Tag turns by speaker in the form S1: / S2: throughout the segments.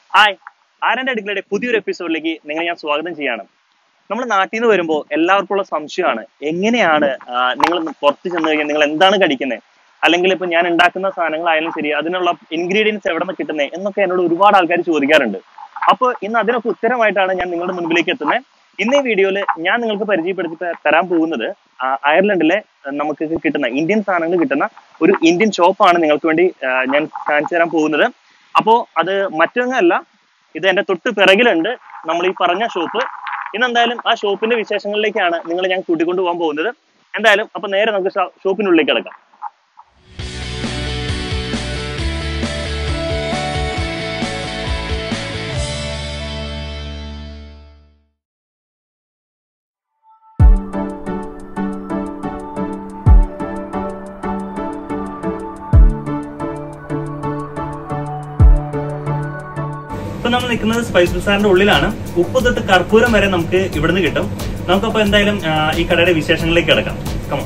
S1: Hi ആരന്റെ അടുക്കളയുടെ പുതിയൊരു എപ്പിസോഡിലേക്ക് നിങ്ങൾ ഞാൻ സ്വാഗതം ചെയ്യാണ് നമ്മൾ നാട്ടിൽ നിന്ന് വരുമ്പോൾ എല്ലാവർക്കും ഉള്ള സംശയമാണ് എങ്ങനെയാണ് നിങ്ങൾ പുറത്ത് ചെന്ന് കഴിഞ്ഞാൽ നിങ്ങൾ എന്താണ് കഴിക്കുന്നത് അല്ലെങ്കിൽ ഇപ്പൊ ഞാൻ ഉണ്ടാക്കുന്ന സാധനങ്ങളായാലും ശരി അതിനുള്ള ഇൻഗ്രീഡിയൻസ് എവിടെ നിന്ന് കിട്ടുന്നത് എന്നൊക്കെ എന്നോട് ഒരുപാട് ആൾക്കാർ ചോദിക്കാറുണ്ട് അപ്പോൾ ഇന്ന് അതിനൊക്കെ ഉത്തരമായിട്ടാണ് ഞാൻ നിങ്ങളുടെ മുൻപിലേക്ക് എത്തുന്നത് ഇന്ന് ഈ വീഡിയോയിൽ ഞാൻ നിങ്ങൾക്ക് പരിചയപ്പെടുത്തി ത- തരാൻ പോകുന്നത് ആ, അയർലൻഡിലെ ആ, നമുക്ക് കിട്ടുന്ന ഇന്ത്യൻ സാധനങ്ങൾ കിട്ടുന്ന ഒരു ഇന്ത്യൻ ഷോപ്പാണ് നിങ്ങൾക്ക് വേണ്ടി ആ, ഞാൻ കാണിച്ചു തരാൻ പോകുന്നത് അപ്പോ അത് മറ്റൊന്നല്ല ഇത് എന്റെ തൊട്ട് പിറകിലുണ്ട് നമ്മൾ ഈ പറഞ്ഞ ഷോപ്പ് ഇന്ന് എന്തായാലും ആ ഷോപ്പിന്റെ വിശേഷങ്ങളിലേക്കാണ് നിങ്ങൾ ഞാൻ കൂട്ടിക്കൊണ്ടു പോകാൻ പോകുന്നത് എന്തായാലും അപ്പൊ നേരെ നമുക്ക് ഷോ- ഷോപ്പിനുള്ളിലേക്ക് കിടക്കാം ഇപ്പൊ നമ്മൾ നിൽക്കുന്നത് സ്പൈസ് ബസാറിന്റെ ഉള്ളിലാണ് ഉപ്പ് തൊട്ട് കർപ്പൂരം വരെ നമുക്ക് ഇവിടുന്ന് കിട്ടും നമുക്കപ്പോ എന്തായാലും ആ, ഈ കടയുടെ വിശേഷങ്ങളിലേക്ക് കിടക്കാം കമോ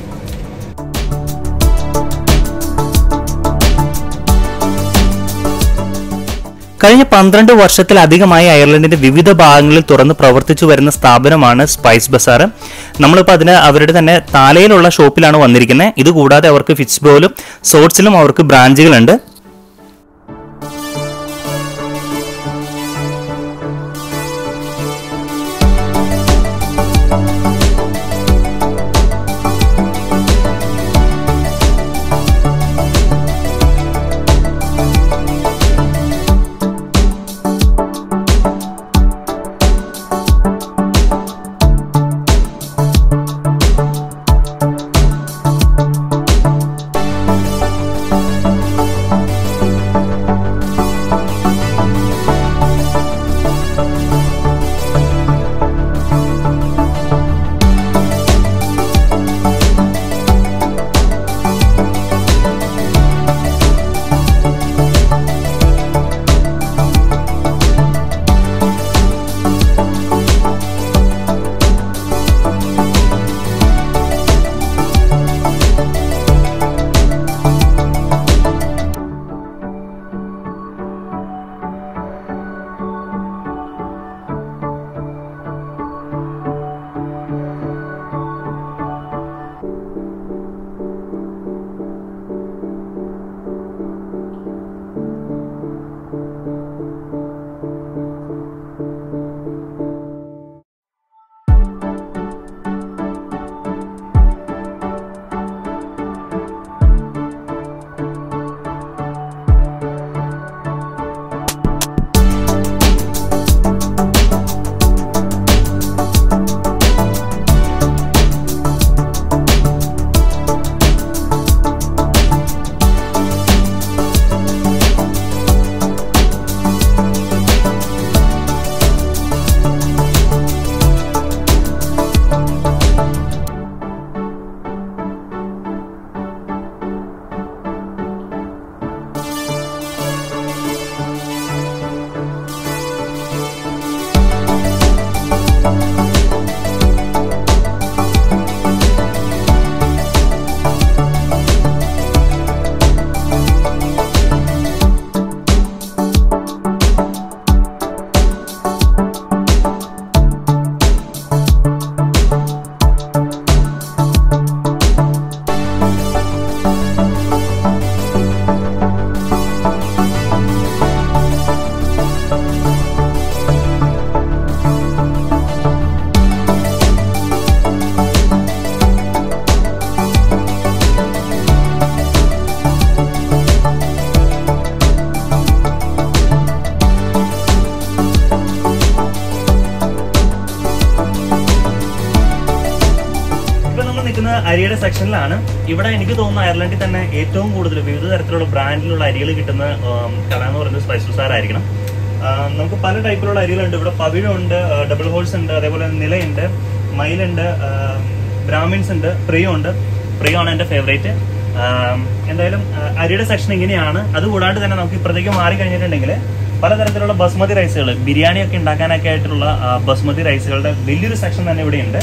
S2: കഴിഞ്ഞ പന്ത്രണ്ട് വർഷത്തിലധികമായി അയർലൻഡിന്റെ വിവിധ ഭാഗങ്ങളിൽ തുറന്ന് പ്രവർത്തിച്ചു വരുന്ന സ്ഥാപനമാണ് സ്പൈസ് ബസാർ നമ്മളിപ്പോൾ അതിന് അവരുടെ തന്നെ താലയിലുള്ള ഷോപ്പിലാണ് വന്നിരിക്കുന്നത് ഇതുകൂടാതെ അവർക്ക് ഫിറ്റ്സ്ബോയിലും സോട്സിലും അവർക്ക് ബ്രാഞ്ചുകളുണ്ട്
S1: ഇപ്പൊ നമ്മൾ നിൽക്കുന്നത് അരിയുടെ സെക്ഷനിലാണ് ഇവിടെ എനിക്ക് തോന്നുന്നു അയർലൻഡിൽ തന്നെ ഏറ്റവും കൂടുതൽ വിവിധ തരത്തിലുള്ള ബ്രാൻഡിലുള്ള അരികൾ കിട്ടുന്ന ഉം, കട എന്ന് പറയുന്നത് സ്പൈസ് ബസാർ ആയിരിക്കണം ആ, നമുക്ക് പല ടൈപ്പിലുള്ള അരികളുണ്ട് ഇവിടെ പവിഴമുണ്ട് ഡബിൾ ഹോൾസ് ഉണ്ട് അതേപോലെ നിലയുണ്ട് മയിലുണ്ട് ആ, ബ്രാഹ്മിൻസ് ഉണ്ട് പ്രിയോ ഉണ്ട് പ്രിയോ ആണ് എന്റെ ഫേവറേറ്റ് എന്തായാലും ആ, അരിയുടെ സെക്ഷൻ ഇങ്ങനെയാണ് അതുകൂടാണ്ട് തന്നെ നമുക്ക് ഇപ്പുറത്തേക്ക് മാറി കഴിഞ്ഞിട്ടുണ്ടെങ്കിൽ പലതരത്തിലുള്ള ബസ്മതി റൈസുകൾ ബിരിയാണി ഒക്കെ ഉണ്ടാക്കാനൊക്കെ ആയിട്ടുള്ള ആ, ബസ്മതി റൈസുകളുടെ വലിയൊരു സെക്ഷൻ തന്നെ ഇവിടെയുണ്ട്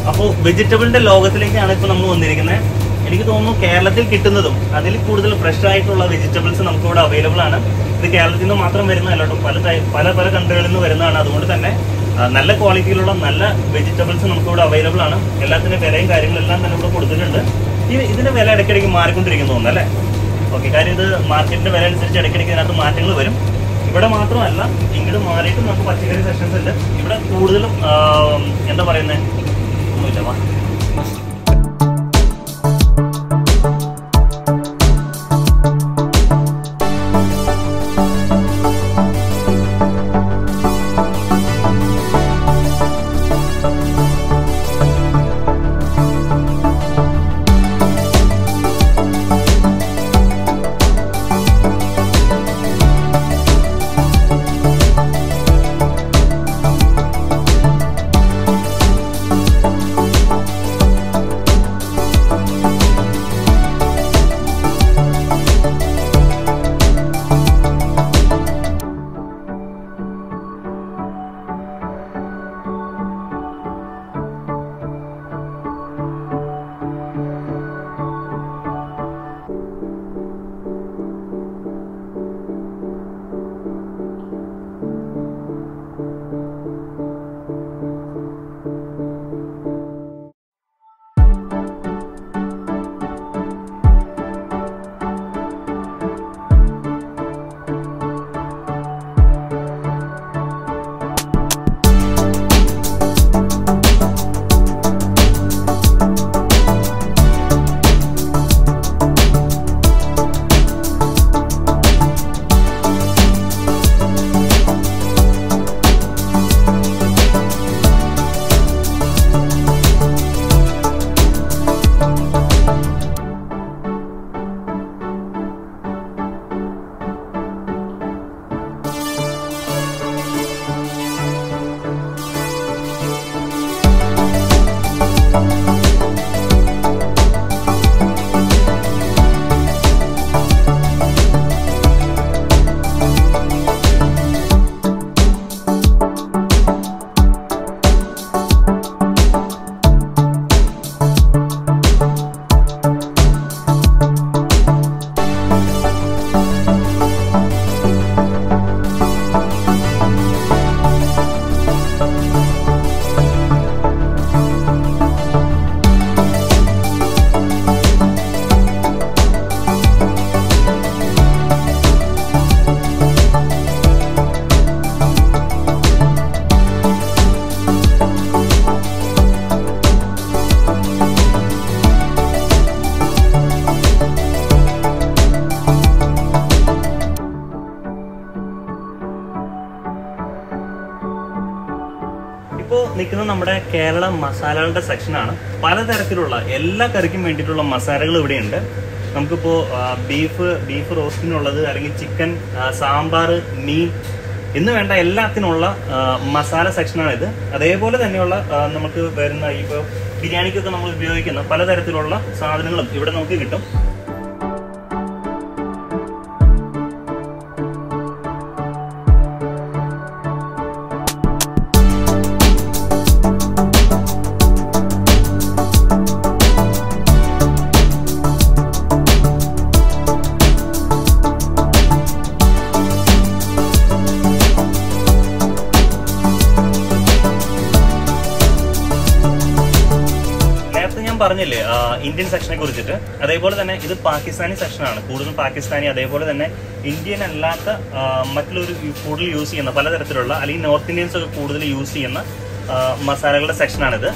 S2: അപ്പോൾ വെജിറ്റബിളിന്റെ ലോകത്തിലേക്കാണ് ഇപ്പോൾ നമ്മൾ വന്നിരിക്കുന്നത് എനിക്ക് തോന്നുന്നു കേരളത്തിൽ കിട്ടുന്നതും അതിൽ കൂടുതൽ ഫ്രഷ് ആയിട്ടുള്ള വെജിറ്റബിൾസ് നമുക്ക് ഇവിടെ അവൈലബിൾ ആണ് ഇത് കേരളത്തിൽ നിന്ന് മാത്രം വരുന്നതല്ല കേട്ടോ പല ടൈ- പല പല കൺട്രികളിൽ നിന്ന് വരുന്നതാണ് അതുകൊണ്ട് തന്നെ ആ, നല്ല ക്വാളിറ്റിയിലുള്ള നല്ല വെജിറ്റബിൾസ് നമുക്ക് ഇവിടെ അവൈലബിൾ ആണ് എല്ലാത്തിൻ്റെ വിലയും കാര്യങ്ങളെല്ലാം തന്നെ ഇവിടെ കൊടുത്തിട്ടുണ്ട് ഈ ഇതിന്റെ വില ഇടയ്ക്കിടയ്ക്ക് മാറിക്കൊണ്ടിരിക്കുന്നു തോന്നുന്നു അല്ലേ ഓക്കെ കാര്യം ഇത് മാർക്കറ്റിന്റെ വില അനുസരിച്ച് ഇടയ്ക്കിടയ്ക്ക് ഇതിനകത്ത് മാറ്റങ്ങൾ വരും ഇവിടെ മാത്രമല്ല ഇങ്ങോട്ട് മാറിയിട്ട് നമുക്ക് പച്ചക്കറി സെക്ഷൻസ് ഉണ്ട് ഇവിടെ കൂടുതലും ആ, എന്താ പറയുന്നത് ഒന്നുമില്ല വാ ഇപ്പോൾ നിൽക്കുന്നത് നമ്മുടെ കേരള മസാലകളുടെ സെക്ഷനാണ് പലതരത്തിലുള്ള എല്ലാ കറിക്കും വേണ്ടിയിട്ടുള്ള മസാലകൾ ഇവിടെയുണ്ട് നമുക്കിപ്പോൾ ബീഫ് ബീഫ് റോസ്റ്റിനുള്ളത് അല്ലെങ്കിൽ ചിക്കൻ സാമ്പാർ മീൻ എന്ന് വേണ്ട എല്ലാത്തിനുള്ള ആ, മസാല സെക്ഷനാണ് ഇത് അതേപോലെ തന്നെയുള്ള ആ, നമുക്ക് വരുന്ന ഇപ്പോൾ ബിരിയാണിക്കൊക്കെ നമ്മൾ ഉപയോഗിക്കുന്ന പലതരത്തിലുള്ള സാധനങ്ങളും ഇവിടെ നമുക്ക് കിട്ടും നേരത്തെ ഞാൻ പറഞ്ഞില്ലേ ആ, ഇന്ത്യൻ സെക്ഷനെ കുറിച്ചിട്ട് അതേപോലെ തന്നെ ഇത് പാകിസ്ഥാനി സെക്ഷനാണ് കൂടുതലും പാകിസ്ഥാനി അതേപോലെ തന്നെ ഇന്ത്യൻ അല്ലാത്ത ആ, മറ്റുള്ളൊരു കൂടുതൽ യൂസ് ചെയ്യുന്ന പലതരത്തിലുള്ള അല്ലെങ്കിൽ നോർത്ത് ഇന്ത്യൻസ് ഒക്കെ കൂടുതൽ യൂസ് ചെയ്യുന്ന ആ, മസാലകളുടെ സെക്ഷനാണിത്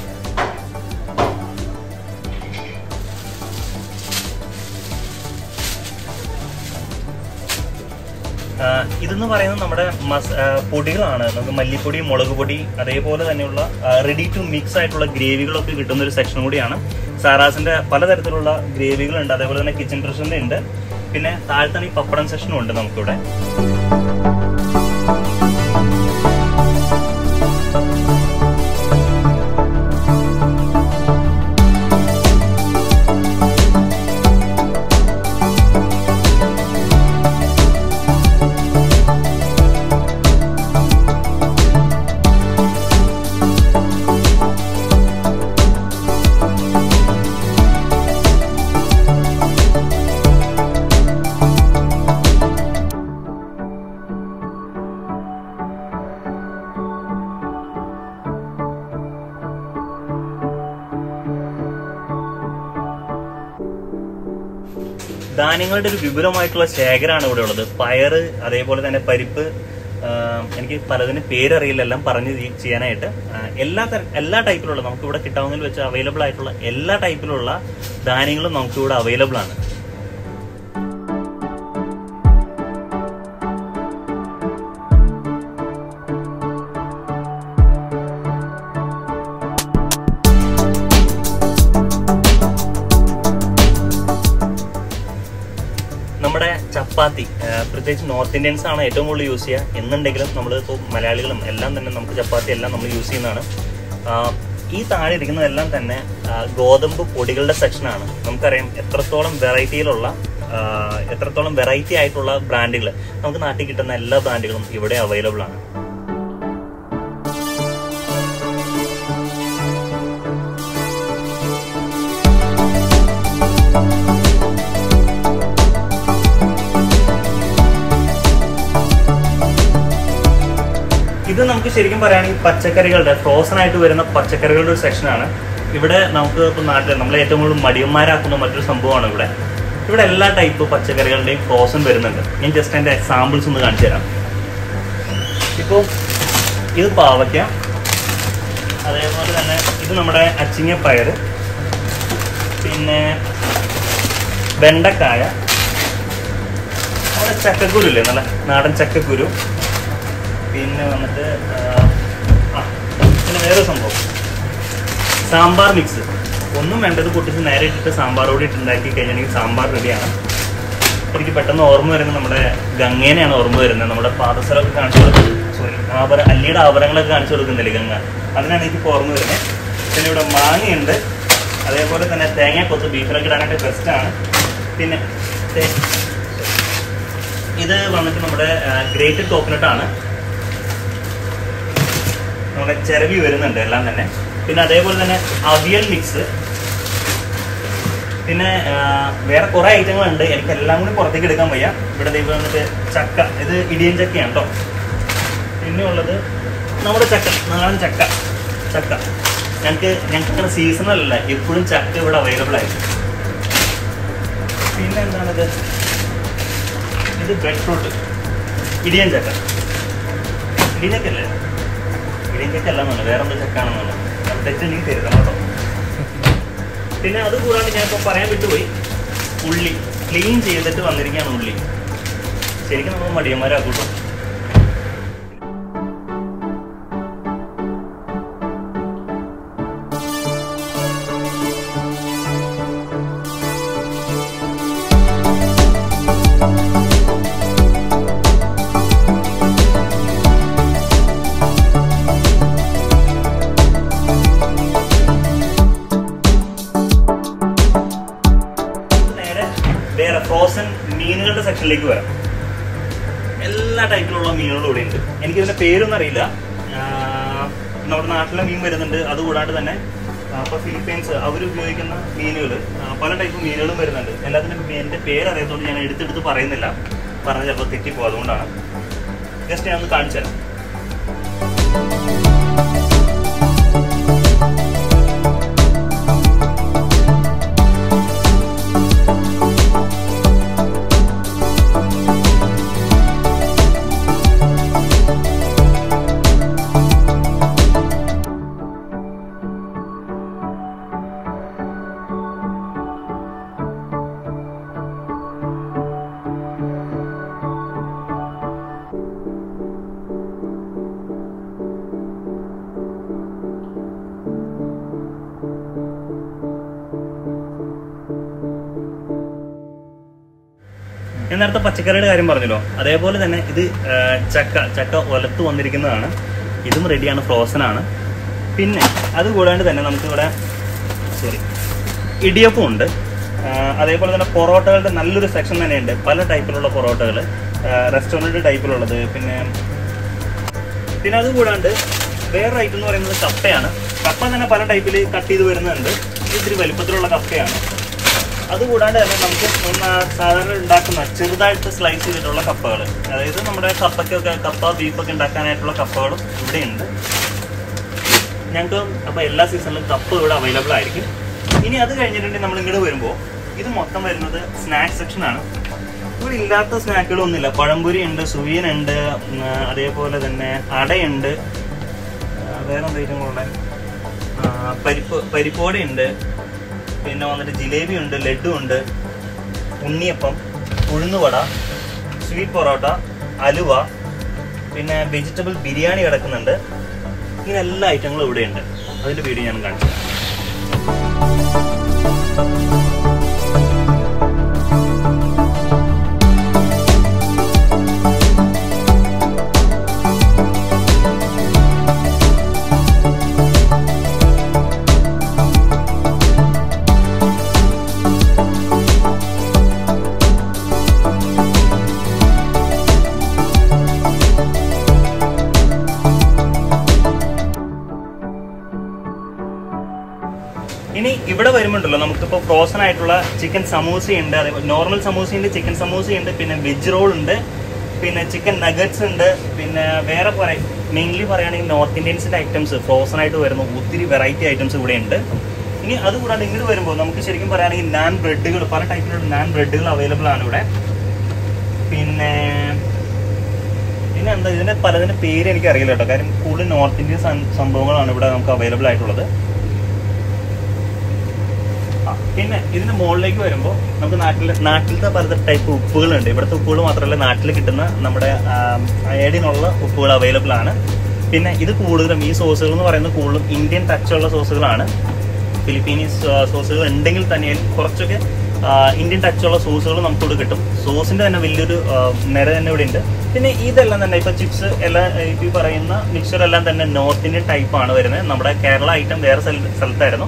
S2: ആ, ഇതെന്ന് പറയുന്നത് നമ്മുടെ മസ ആ, പൊടികളാണ് നമുക്ക് മല്ലിപ്പൊടി മുളക് പൊടി അതേപോലെ തന്നെയുള്ള റെഡി ടു മിക്സ് ആയിട്ടുള്ള ഗ്രേവികളൊക്കെ കിട്ടുന്ന ഒരു സെക്ഷൻ കൂടിയാണ് സാറാസിന്റെ പലതരത്തിലുള്ള ഗ്രേവികളുണ്ട് അതേപോലെ തന്നെ കിച്ചൺ ട്രഷറിന്റെ ഉണ്ട് പിന്നെ താഴത്താണ് ഈ പപ്പടം സെക്ഷനും ഉണ്ട് നമുക്കിവിടെ ധാന്യങ്ങളുടെ ഒരു വിപുലമായിട്ടുള്ള ശേഖരമാണ് ഇവിടെ ഉള്ളത് പയറ് അതേപോലെ തന്നെ പരിപ്പ് ആ, എനിക്ക് പലതിന് പേരറിയില്ല എല്ലാം പറഞ്ഞ് ചെയ്- ചെയ്യാനായിട്ട് ആ, എല്ലാ തര എല്ലാ ടൈപ്പിലുള്ള നമുക്ക് ഇവിടെ കിട്ടാവുന്നതിൽ വെച്ച് അവൈലബിൾ ആയിട്ടുള്ള എല്ലാ ടൈപ്പിലുള്ള ധാന്യങ്ങളും നമുക്ക് ഇവിടെ അവൈലബിൾ ആണ് നമ്മുടെ ചപ്പാത്തി ആ, പ്രത്യേകിച്ച് നോർത്ത് ഇന്ത്യൻസ് ആണ് ഏറ്റവും കൂടുതൽ യൂസ് ചെയ്യുക എന്നുണ്ടെങ്കിലും നമ്മൾ ഇപ്പോൾ മലയാളികളും എല്ലാം തന്നെ നമുക്ക് ചപ്പാത്തി എല്ലാം നമ്മൾ യൂസ് ചെയ്യുന്നതാണ് ആ, ഈ താഴെ ഇരിക്കുന്നതെല്ലാം തന്നെ ആ, ഗോതമ്പ് പൊടികളുടെ സെക്ഷനാണ് നമുക്കറിയാം എത്രത്തോളം വെറൈറ്റിയിലുള്ള ആ, എത്രത്തോളം വെറൈറ്റി ആയിട്ടുള്ള ബ്രാൻഡുകൾ നമുക്ക് നാട്ടിൽ കിട്ടുന്ന എല്ലാ ബ്രാൻഡുകളും ഇവിടെ അവൈലബിൾ ആണ് ഇത് നമുക്ക് ശരിക്കും പറയുകയാണെങ്കിൽ പച്ചക്കറികളുടെ ഫ്രോസൺ ആയിട്ട് വരുന്ന പച്ചക്കറികളുടെ ഒരു സെക്ഷനാണ് ഇവിടെ നമുക്ക് ഇപ്പോൾ നാട്ടിൽ നമ്മളെ ഏറ്റവും കൂടുതൽ മടിയന്മാരാക്കുന്ന മറ്റൊരു സംഭവമാണ് ഇവിടെ ഇവിടെ എല്ലാ ടൈപ്പ് പച്ചക്കറികളുടെയും ഫ്രോസൺ വരുന്നുണ്ട് ഞാൻ ജസ്റ്റ് അതിൻ്റെ എക്സാമ്പിൾസ് ഒന്ന് കാണിച്ചു തരാം ഇപ്പോൾ ഇത് പാവയ്ക്ക അതേപോലെ തന്നെ ഇത് നമ്മുടെ അച്ചിങ്ങ പയർ പിന്നെ വെണ്ടക്കായ നമ്മുടെ ചക്കക്കുരു ഇല്ലേ നല്ല നാടൻ ചക്കക്കുരു പിന്നെ വന്നിട്ട് ആ, ആ, പിന്നെ വേറെ സംഭവം സാമ്പാർ മിക്സ് ഒന്നും വേണ്ടത് പൊട്ടിച്ച് നേരെ ഇട്ടിട്ട് സാമ്പാർ കൂടി ഇട്ടുണ്ടാക്കി കഴിഞ്ഞിട്ടുണ്ടെങ്കിൽ സാമ്പാർ റെഡിയാണ് എനിക്ക് പെട്ടെന്ന് ഓർമ്മ വരുന്നത് നമ്മുടെ ഗംഗേനെയാണ് ഓർമ്മ വരുന്നത് നമ്മുടെ പാദസരമൊക്കെ കാണിച്ചു കൊടുക്കുന്നത് സോറി ആഭര അല്ലിയുടെ ആഭരണങ്ങളൊക്കെ കാണിച്ചു കൊടുക്കുന്നില്ലേ ഗംഗ അതിനാണ് എനിക്ക് ഇപ്പോൾ ഓർമ്മ വരുന്നത് പിന്നെ ഇവിടെ മാങ്ങയുണ്ട് അതേപോലെ തന്നെ തേങ്ങ ബീഫിലൊക്കെ ഇടാനായിട്ട് ബെസ്റ്റാണ് പിന്നെ തേ- ഇത് വന്നിട്ട് നമ്മുടെ ഗ്രേറ്റഡ് കോക്കനട്ട് ആണ് നമ്മുടെ ചിരവി വരുന്നുണ്ട് എല്ലാം തന്നെ പിന്നെ അതേപോലെ തന്നെ അവിയൽ മിക്സ് പിന്നെ ആ, വേറെ കുറെ ഐറ്റങ്ങളുണ്ട് എനിക്ക് എല്ലാം കൂടി പുറത്തേക്ക് എടുക്കാൻ വയ്യ ഇവിടെ ദേ ഇവിടെ വന്നിട്ട് ചക്ക ഇത് ഇടിയൻ ചക്കയാണ് കേട്ടോ പിന്നെ ഉള്ളത് നമ്മുടെ ചക്ക നാടൻ ചക്ക ചക്ക ഞങ്ങൾക്ക് ഞങ്ങൾക്ക് അങ്ങനെ സീസണൽ അല്ല എപ്പോഴും ചക്ക ഇവിടെ അവൈലബിൾ ആയിരിക്കും പിന്നെ എന്താണിത് ഇത് ബ്രെഡ് ഫ്രൂട്ട് ഇടിയൻ ചക്ക ഇടിയൻ ചക്ക അല്ലേ ഇടിയൻ ചക്ക അല്ല എന്നുള്ളത് വേറെ എന്തോ ചക്ക ആണെന്നുള്ളത് അത് തെറ്റുണ്ടെങ്കിൽ തരുതണം കേട്ടോ പിന്നെ അത് കൂടാണ്ട് ഞാൻ ഇപ്പോൾ പറയാൻ വിട്ടുപോയി ഉള്ളി ക്ലീൻ ചെയ്തിട്ട് വന്നിരിക്കുകയാണ് ഉള്ളി ശരിക്കും നമ്മൾ മടിയന്മാരാക്കൂട്ടോ നേരെ വേറെ ഫ്രോസൺ മീനുകളുടെ സെക്ഷനിലേക്ക് വരാം എല്ലാ ടൈപ്പിലുള്ള മീനുകളും ഇവിടെ ഉണ്ട് എനിക്കിതിന്റെ പേരൊന്നും അറിയില്ല ആഹ് നമ്മുടെ നാട്ടിലെ മീൻ വരുന്നുണ്ട് അതുകൂടാണ്ട് തന്നെ അപ്പോൾ ഫിലിപ്പീൻസ് അവർ ഉപയോഗിക്കുന്ന മീനുകൾ പല ടൈപ്പ് മീനുകളും വരുന്നുണ്ട് എല്ലാത്തിനും മീനിന്റെ പേര് അറിയാത്തതുകൊണ്ട് ഞാൻ എടുത്തെടുത്ത് പറയുന്നില്ല പറഞ്ഞ ചിലപ്പോൾ തെറ്റിപ്പോ അതുകൊണ്ടാണ് ജസ്റ്റ് ഞാൻ ഒന്ന് കാണിച്ചു തരാം ഞാൻ നേരത്തെ പച്ചക്കറിയുടെ കാര്യം പറഞ്ഞല്ലോ അതേപോലെ തന്നെ ഇത് ആ, ചക്ക ചക്ക ഒലത്ത് വന്നിരിക്കുന്നതാണ് ഇതും റെഡിയാണ് ഫ്രോസൺ ആണ് പിന്നെ അത് കൂടാണ്ട് തന്നെ നമുക്കിവിടെ സോറി ഇടിയപ്പം ഉണ്ട് ആ, അതേപോലെ തന്നെ പൊറോട്ടകളുടെ നല്ലൊരു സെക്ഷൻ തന്നെയുണ്ട് പല ടൈപ്പിലുള്ള പൊറോട്ടകൾ റെസ്റ്റോറൻറ്റ് ടൈപ്പിലുള്ളത് പിന്നെ പിന്നെ അത് കൂടാണ്ട് വേറെ ഐറ്റം എന്ന് പറയുന്നത് കപ്പയാണ് കപ്പ തന്നെ പല ടൈപ്പിൽ കട്ട് ചെയ്ത് വരുന്നുണ്ട് ഇത് ഇത്തിരി വലുപ്പത്തിലുള്ള കപ്പയാണ് അതുകൂടാണ്ട് തന്നെ നമുക്ക് ഒന്ന് സാധാരണ ഉണ്ടാക്കുന്ന ചെറുതായിട്ട് സ്ലൈസ് ചെയ്തിട്ടുള്ള കപ്പകൾ അതായത് നമ്മുടെ കപ്പയ്ക്കൊക്കെ കപ്പ ബീഫൊക്കെ ഉണ്ടാക്കാനായിട്ടുള്ള കപ്പകളും ഇവിടെയുണ്ട് ഞങ്ങൾക്ക് അപ്പോൾ എല്ലാ സീസണിലും കപ്പ ഇവിടെ അവൈലബിൾ ആയിരിക്കും ഇനി അത് കഴിഞ്ഞിട്ടുണ്ടെങ്കിൽ നമ്മൾ ഇങ്ങോട്ട് വരുമ്പോൾ ഇത് മൊത്തം വരുന്നത് സ്നാക്സ് സെക്ഷൻ ആണ് ഇവിടെ ഇല്ലാത്ത സ്നാക്കുകളൊന്നുമില്ല പഴംപൊരി ഉണ്ട് സുയൻ ഉണ്ട് ഉം, അതേപോലെ തന്നെ അടയുണ്ട് ആ, വേറെ എന്താ ഐറ്റങ്ങളുണ്ട് ആ, പരിപ്പ് പരിപ്പോട ഉണ്ട് പിന്നെ വന്നിട്ട് ജിലേബി ഉണ്ട് ലഡു ഉണ്ട് ഉണ്ണിയപ്പം ഉഴുന്നുവട സ്വീറ്റ് പൊറോട്ട അലുവ പിന്നെ വെജിറ്റബിൾ ബിരിയാണി കിടക്കുന്നുണ്ട് ഇങ്ങനെ എല്ലാ ഐറ്റങ്ങളും ഇവിടെ ഉണ്ട് അതിന്റെ വീഡിയോ ഞാൻ കാണിച്ചു തരാം. ഇനി ഇവിടെ വരുമ്പോണ്ടല്ലോ നമുക്കിപ്പോൾ ഫ്രോസൺ ആയിട്ടുള്ള ചിക്കൻ സമൂസ ഉണ്ട് അതേപോലെ നോർമൽ സമൂസ ഉണ്ട് ചിക്കൻ സമൂസ ഉണ്ട് പിന്നെ വെജ് റോൾ ഉണ്ട് പിന്നെ ചിക്കൻ നഗറ്റ്സ് ഉണ്ട് പിന്നെ വേറെ പറയും മെയിൻലി പറയുകയാണെങ്കിൽ നോർത്ത് ഇന്ത്യൻസിന്റെ ഐറ്റംസ് ഫ്രോസൺ ആയിട്ട് വരുന്ന ഒത്തിരി വെറൈറ്റി ഐറ്റംസ് ഇവിടെ ഉണ്ട് ഇനി അതുകൂടാതെ ഇങ്ങോട്ട് വരുമ്പോൾ നമുക്ക് ശരിക്കും പറയുകയാണെങ്കിൽ നാൻ ബ്രെഡുകൾ പല ടൈപ്പിലുള്ള നാൻ ബ്രെഡുകൾ അവൈലബിൾ ആണ് ഇവിടെ പിന്നെ പിന്നെ എന്താ ഇതിന്റെ പലതിന്റെ പേര് എനിക്ക് അറിയില്ല കേട്ടോ കാര്യം കൂടുതൽ നോർത്ത് ഇന്ത്യൻ സം- സംഭവങ്ങളാണ് ഇവിടെ നമുക്ക് അവൈലബിൾ ആയിട്ടുള്ളത് ആ, പിന്നെ ഇതിന്റെ മുകളിലേക്ക് വരുമ്പോൾ നമുക്ക് നാട്ടിൽ നാട്ടിലത്തെ പല ടൈപ്പ് ഉപ്പുകളുണ്ട് ഇവിടുത്തെ ഉപ്പുകൾ മാത്രമല്ല നാട്ടിൽ കിട്ടുന്ന നമ്മുടെ അയഡിനുള്ള ഉപ്പുകൾ അവൈലബിൾ ആണ് പിന്നെ ഇത് കൂടുതലും ഈ സോസുകൾ എന്ന് പറയുന്നത് കൂടുതലും ഇന്ത്യൻ ടച്ചുള്ള സോസുകളാണ് ഫിലിപ്പീനീസ് സോസുകൾ ഉണ്ടെങ്കിൽ തന്നെ കുറച്ചൊക്കെ ആ, ഇന്ത്യൻ ടച്ചുള്ള സോസുകൾ നമുക്കിവിടെ കിട്ടും സോസിന്റെ തന്നെ വലിയൊരു ആ, നിര തന്നെ ഇവിടെ ഉണ്ട് പിന്നെ ഇതെല്ലാം തന്നെ ഇപ്പൊ ചിപ്സ് എല്ലാം ഇപ്പൊ ഈ പറയുന്ന മിക്സർ എല്ലാം തന്നെ നോർത്ത് ഇന്ത്യൻ ടൈപ്പ് ആണ് വരുന്നത് നമ്മുടെ കേരള ഐറ്റം വേറെ സ്ഥല- സ്ഥലത്തായിരുന്നു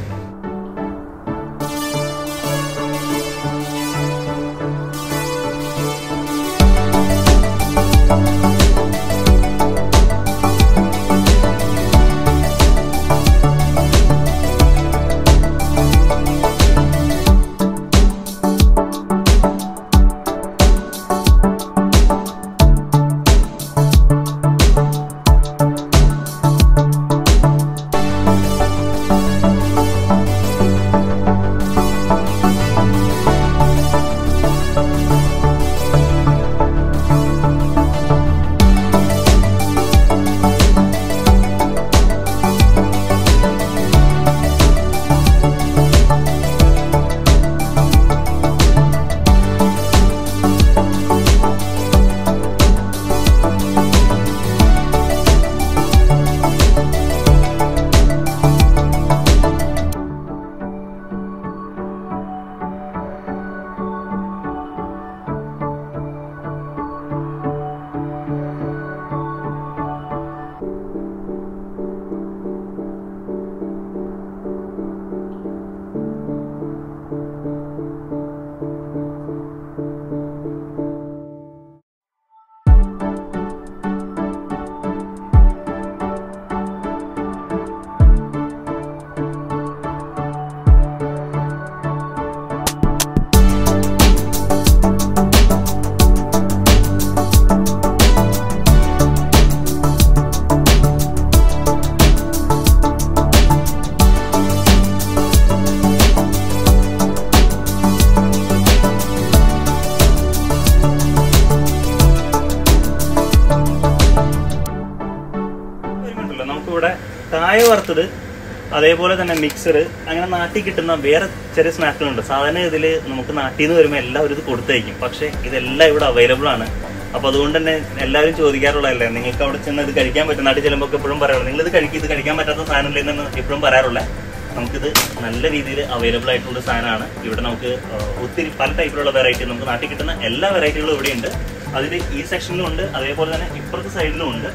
S2: വരുമ്പോണ്ടല്ലോ നമുക്കിവിടെ കായ വറുത്തത് അതേപോലെ തന്നെ മിക്സർ അങ്ങനെ നാട്ടിൽ കിട്ടുന്ന വേറെ ചെറിയ സ്നാക്കുകളുണ്ട് സാധാരണ ഇതിൽ നമുക്ക് നാട്ടിൽ നിന്ന് വരുമ്പോൾ എല്ലാവരും ഇത് കൊടുത്തയക്കും പക്ഷേ ഇതെല്ലാം ഇവിടെ അവൈലബിൾ ആണ് അപ്പോൾ അതുകൊണ്ട് തന്നെ എല്ലാവരും ചോദിക്കാറുള്ളതല്ലേ നിങ്ങൾക്ക് അവിടെ ചെന്ന് ഇത് കഴിക്കാൻ പറ്റും നാട്ടിൽ ചെല്ലുമ്പോൾ എപ്പോഴും പറയാറുള്ളത് നിങ്ങൾ ഇത് കഴിക്കും ഇത് കഴിക്കാൻ പറ്റാത്ത സാധനം ഇല്ലെന്ന് എപ്പോഴും പറയാറുള്ളത് നമുക്കിത് നല്ല രീതിയിൽ അവൈലബിൾ ആയിട്ടുള്ള സാധനമാണ് ഇവിടെ നമുക്ക് ആ, ഒത്തിരി പല ടൈപ്പിലുള്ള വെറൈറ്റി നമുക്ക് നാട്ടിൽ കിട്ടുന്ന എല്ലാ വെറൈറ്റികളും ഇവിടെയുണ്ട് അതിൽ ഈ സെക്ഷനിലും ഉണ്ട് അതേപോലെ തന്നെ ഇപ്പുറത്തെ സൈഡിലും ഉണ്ട്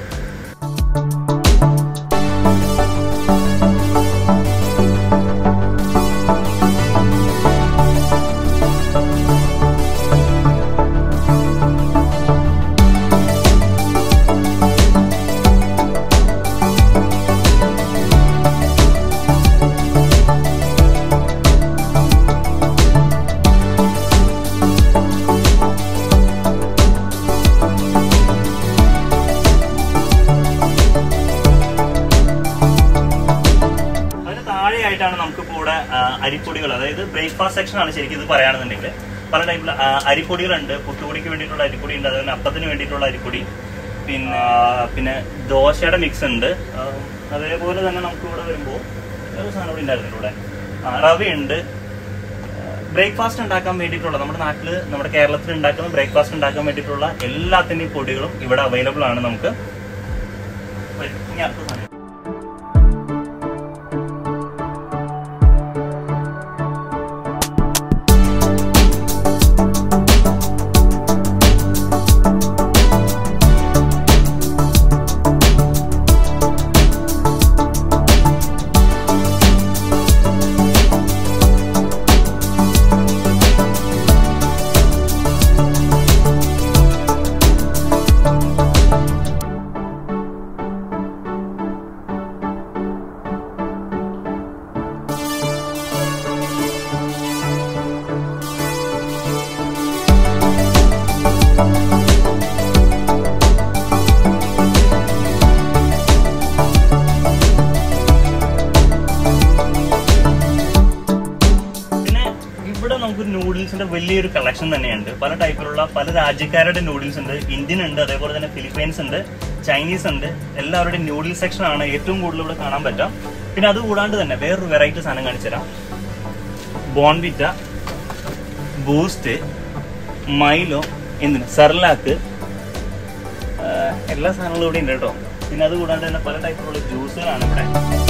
S1: ആ, അരിപ്പൊടികൾ അതായത് ബ്രേക്ക്ഫാസ്റ്റ് സെക്ഷൻ ആണ് ശരിക്കും ഇത് പറയുകയാണെന്നുണ്ടെങ്കിൽ പല ടൈപ്പിലുള്ള ആ, അരിപ്പൊടികളുണ്ട് പുട്ടുപൊടിക്ക് വേണ്ടിയിട്ടുള്ള അരിപ്പൊടി ഉണ്ട് അതുപോലെ അപ്പത്തിന് വേണ്ടിയിട്ടുള്ള അരിപ്പൊടി പിന്നെ ആ, പിന്നെ ദോശയുടെ മിക്സ് ഉണ്ട് ആ, അതേപോലെ തന്നെ നമുക്ക് ഇവിടെ വരുമ്പോൾ ഒരു സാധനം കൂടി ഉണ്ടായിരുന്നു ഇവിടെ ആ, റവയുണ്ട് ബ്രേക്ക്ഫാസ്റ്റ് ഉണ്ടാക്കാൻ വേണ്ടിയിട്ടുള്ള നമ്മുടെ നാട്ടിൽ നമ്മുടെ കേരളത്തിൽ ഉണ്ടാക്കുന്ന ബ്രേക്ക്ഫാസ്റ്റ് ഉണ്ടാക്കാൻ വേണ്ടിയിട്ടുള്ള എല്ലാത്തിൻ്റെയും പൊടികളും ഇവിടെ അവൈലബിൾ ആണ് നമുക്ക് വരും. ഇനി അടുത്ത സാധനം പിന്നെ ഇവിടെ നമുക്ക് നൂഡിൽസിന്റെ വലിയൊരു കളക്ഷൻ തന്നെയുണ്ട് പല ടൈപ്പിലുള്ള പല രാജ്യക്കാരുടെ നൂഡിൽസ് ഉണ്ട് ഇന്ത്യൻ ഉണ്ട് അതേപോലെ തന്നെ ഫിലിപ്പൈൻസ് ഉണ്ട് ചൈനീസ് ഉണ്ട് എല്ലാവരുടെയും നൂഡിൽസ് സെക്ഷൻ ആണ് ഏറ്റവും കൂടുതൽ ഇവിടെ കാണാൻ പറ്റാം പിന്നെ അത് കൂടാണ്ട് തന്നെ വേറൊരു വെറൈറ്റി സാധനം കാണിച്ചുതരാം ബോൺവിറ്റ ബൂസ്റ്റ് മൈലോ എന്തിന് സെർലാക്ക് എല്ലാ സാധനങ്ങളും ഇവിടെ ഉണ്ട് കേട്ടോ പിന്നെ അത് കൂടാണ്ട് തന്നെ പല ടൈപ്പിലുള്ള ജ്യൂസുകളാണ് ഇവിടെ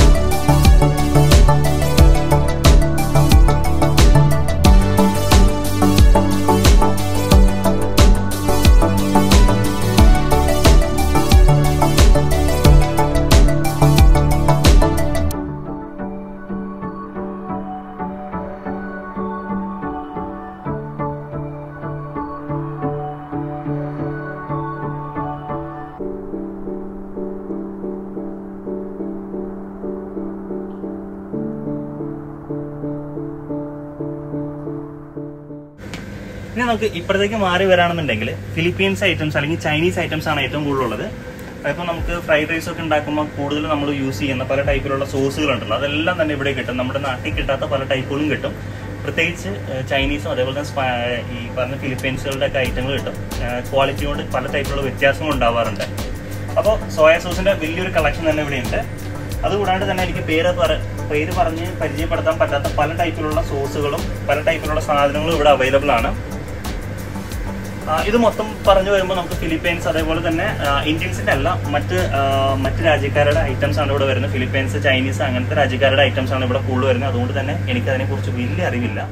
S1: ഇനി നമുക്ക് ഇപ്പഴത്തേക്ക് മാറി വരാണെന്നുണ്ടെങ്കിൽ ഫിലിപ്പീൻസ് ഐറ്റംസ് അല്ലെങ്കിൽ ചൈനീസ് ഐറ്റംസ് ആണ് ഏറ്റവും കൂടുതലുള്ളത് അതിപ്പോൾ നമുക്ക് ഫ്രൈഡ് റൈസ് ഒക്കെ ഉണ്ടാക്കുമ്പോൾ കൂടുതൽ നമ്മൾ യൂസ് ചെയ്യുന്ന പല ടൈപ്പിലുള്ള സോസുകളുണ്ടല്ലോ അതെല്ലാം തന്നെ ഇവിടെ കിട്ടും നമ്മുടെ നാട്ടിൽ കിട്ടാത്ത പല ടൈപ്പുകളും കിട്ടും പ്രത്യേകിച്ച് ഏഹ്, ചൈനീസും അതേപോലെ തന്നെ സ്പാ- ഈ പറഞ്ഞ ഫിലിപ്പീൻസുകളുടെ ഒക്കെ ഐറ്റങ്ങൾ കിട്ടും ക്വാളിറ്റി കൊണ്ട് പല ടൈപ്പിലുള്ള വ്യത്യാസങ്ങൾ ഉണ്ടാവാറുണ്ട് അപ്പോൾ സോയ സോസിന്റെ വലിയൊരു കളക്ഷൻ തന്നെ ഇവിടെ ഉണ്ട് അതുകൂടാണ്ട് തന്നെ എനിക്ക് പേര് പറ പേര് പറഞ്ഞ് പരിചയപ്പെടുത്താൻ പറ്റാത്ത പല ടൈപ്പിലുള്ള സോസുകളും പല ടൈപ്പിലുള്ള സാധനങ്ങളും ഇവിടെ അവൈലബിൾ ആണ് ആ, ഇത് മൊത്തം പറഞ്ഞു വരുമ്പോൾ നമുക്ക് ഫിലിപ്പൈൻസ് അതേപോലെ തന്നെ ആ, ഇന്ത്യൻസിന്റെ അല്ല മറ്റ് ആ, മറ്റ് രാജ്യക്കാരുടെ ഐറ്റംസ് ആണ് ഇവിടെ വരുന്നത് ഫിലിപ്പൈൻസ് ചൈനീസ് അങ്ങനത്തെ രാജ്യക്കാരുടെ ഐറ്റംസ് ആണ് ഇവിടെ കൂടുതൽ വരുന്നത് അതുകൊണ്ട് തന്നെ എനിക്ക് അതിനെക്കുറിച്ച് വലിയ അറിവില്ല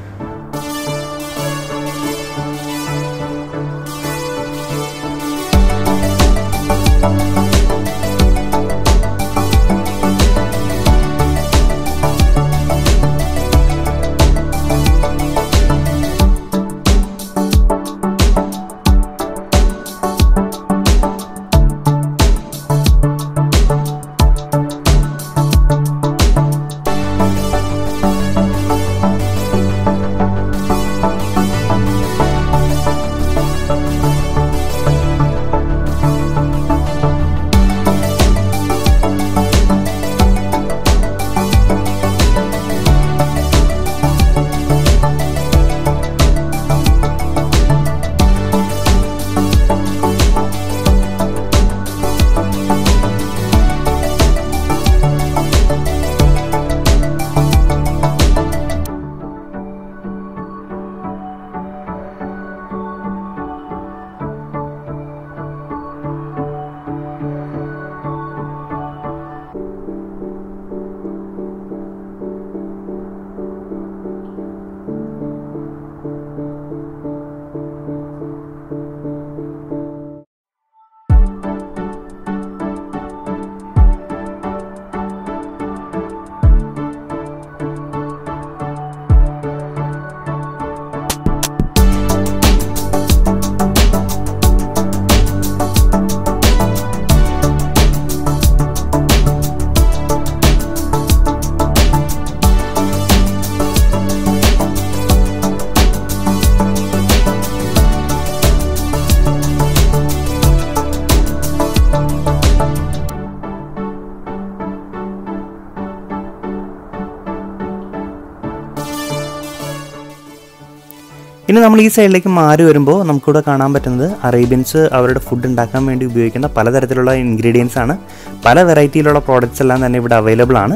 S2: ഇനി നമ്മൾ ഈ സൈഡിലേക്ക് മാറി വരുമ്പോൾ നമുക്കിവിടെ കാണാൻ പറ്റുന്നത് അറേബ്യൻസ് അവരുടെ ഫുഡ് ഉണ്ടാക്കാൻ വേണ്ടി ഉപയോഗിക്കുന്ന പലതരത്തിലുള്ള ഇൻഗ്രീഡിയൻസ് ആണ് പല വെറൈറ്റിയിലുള്ള പ്രോഡക്റ്റ്സ് എല്ലാം തന്നെ ഇവിടെ അവൈലബിൾ ആണ്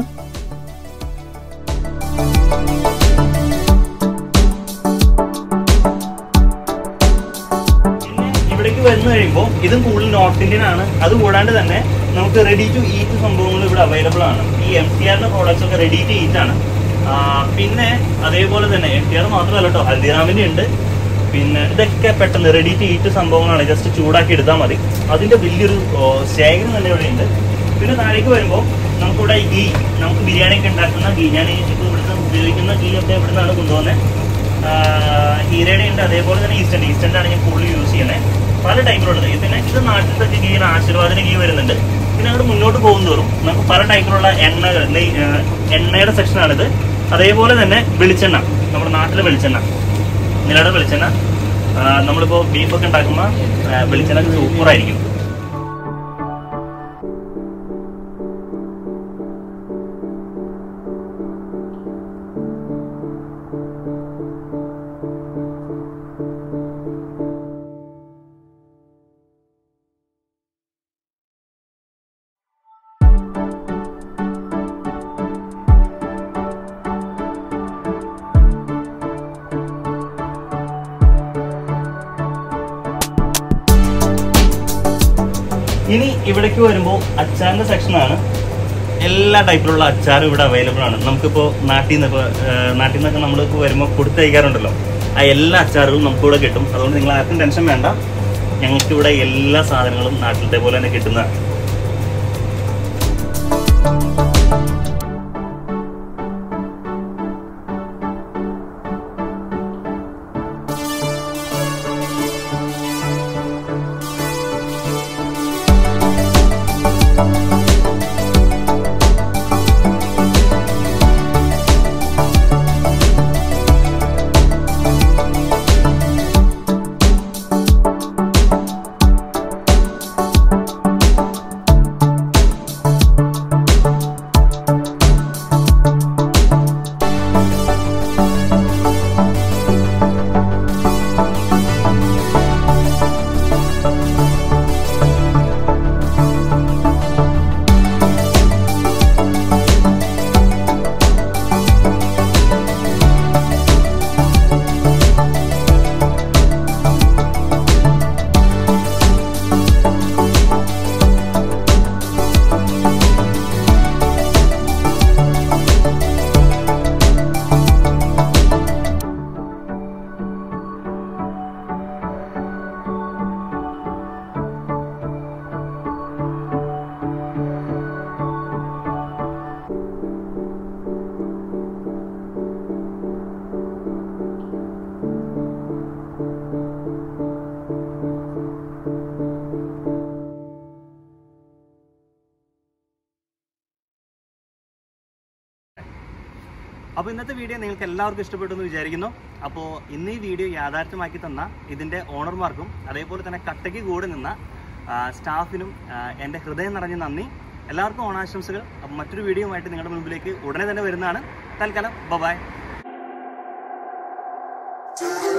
S1: പിന്നെ ഇവിടേക്ക് വന്നു കഴിയുമ്പോൾ ഇതും കൂടുതൽ നോർത്ത് ഇന്ത്യൻ ആണ് അത് കൂടാണ്ട് തന്നെ നമുക്ക് റെഡി ടു ഈറ്റ് സംഭവങ്ങൾ ഇവിടെ അവൈലബിൾ ആണ് ഈ എം ടി ആറിന്റെ പ്രോഡക്ട്സ് ഒക്കെ റെഡി ടു ഈറ്റ് ആണ് ആ, പിന്നെ അതേപോലെ തന്നെ എം ടി ആർ മാത്രമല്ല കേട്ടോ ഹൽദിറാമിന്റെ ഉണ്ട് പിന്നെ ഇതൊക്കെ പെട്ടെന്ന് റെഡി ടു ഈറ്റ് സംഭവങ്ങളാണ് ജസ്റ്റ് ചൂടാക്കി എടുത്താൽ മതി അതിന്റെ വലിയൊരു ഓ, ശേഖരം തന്നെ ഇവിടെ ഉണ്ട് പിന്നെ താഴേക്ക് വരുമ്പോൾ നമുക്കിവിടെ ഈ ഗീ നമുക്ക് ബിരിയാണി ഒക്കെ ഉണ്ടാക്കുന്ന ഗീ ഞാൻ ഇപ്പോൾ ഇവിടുന്ന് ഉപയോഗിക്കുന്ന ഗീ ഒക്കെ ഇവിടെ നിന്നാണ് കൊണ്ടുപോകുന്നത് ഹീരയുടെ ഉണ്ട് അതേപോലെ തന്നെ ഈസ്റ്റേൺ ഈസ്റ്റേൺ ആണ് ഞാൻ കൂടുതൽ യൂസ് ചെയ്യുന്നത് പല ടൈപ്പിലുള്ളത് പിന്നെ ഇത് നാട്ടിലത്തെ ഗീയുടെ ആശീർവാദിന് ഗീ വരുന്നുണ്ട് പിന്നെ അങ്ങോട്ട് മുന്നോട്ട് പോകും തോറും നമുക്ക് പല ടൈപ്പിലുള്ള എണ്ണകൾ നെയ് ആ, എണ്ണയുടെ സെക്ഷനാണിത് അതേപോലെ തന്നെ വെളിച്ചെണ്ണ നമ്മുടെ നാട്ടിലെ വെളിച്ചെണ്ണ നിലയുടെ വെളിച്ചെണ്ണ ആ, നമ്മളിപ്പോൾ ബീഫൊക്കെ ഉണ്ടാക്കുമ്പോൾ ആ, വെളിച്ചെണ്ണ സൂപ്പറായിരിക്കും ഇനി ഇവിടേക്ക് വരുമ്പോൾ അച്ചാറിന്റെ സെക്ഷനാണ് എല്ലാ ടൈപ്പിലുള്ള അച്ചാറും ഇവിടെ അവൈലബിൾ ആണ് നമുക്കിപ്പോൾ നാട്ടിൽ നിന്ന് ഇപ്പോൾ നാട്ടിൽ നിന്നൊക്കെ നമ്മളിപ്പോൾ വരുമ്പോൾ കൊടുത്തയക്കാറുണ്ടല്ലോ ആ എല്ലാ അച്ചാറുകളും നമുക്കിവിടെ കിട്ടും അതുകൊണ്ട് നിങ്ങൾ ആർക്കും ടെൻഷൻ വേണ്ട ഞങ്ങൾക്ക് ഇവിടെ എല്ലാ സാധനങ്ങളും നാട്ടിലത്തെ പോലെ തന്നെ കിട്ടുന്നതാണ് അപ്പോൾ ഇന്നത്തെ വീഡിയോ നിങ്ങൾക്ക് എല്ലാവർക്കും ഇഷ്ടപ്പെട്ടു എന്ന് വിചാരിക്കുന്നു അപ്പോൾ ഇന്ന് ഈ വീഡിയോ യാഥാർത്ഥ്യമാക്കി തന്ന ഇതിൻ്റെ ഓണർമാർക്കും അതേപോലെ തന്നെ കട്ടയ്ക്ക് കൂടെ നിന്ന ആ, സ്റ്റാഫിനും ആ, എൻ്റെ ഹൃദയം നിറഞ്ഞ നന്ദി എല്ലാവർക്കും ഓണാശംസകൾ അപ്പോൾ മറ്റൊരു വീഡിയോയുമായിട്ട് നിങ്ങളുടെ മുമ്പിലേക്ക് ഉടനെ തന്നെ വരുന്നതാണ് തൽക്കാലം ബൈ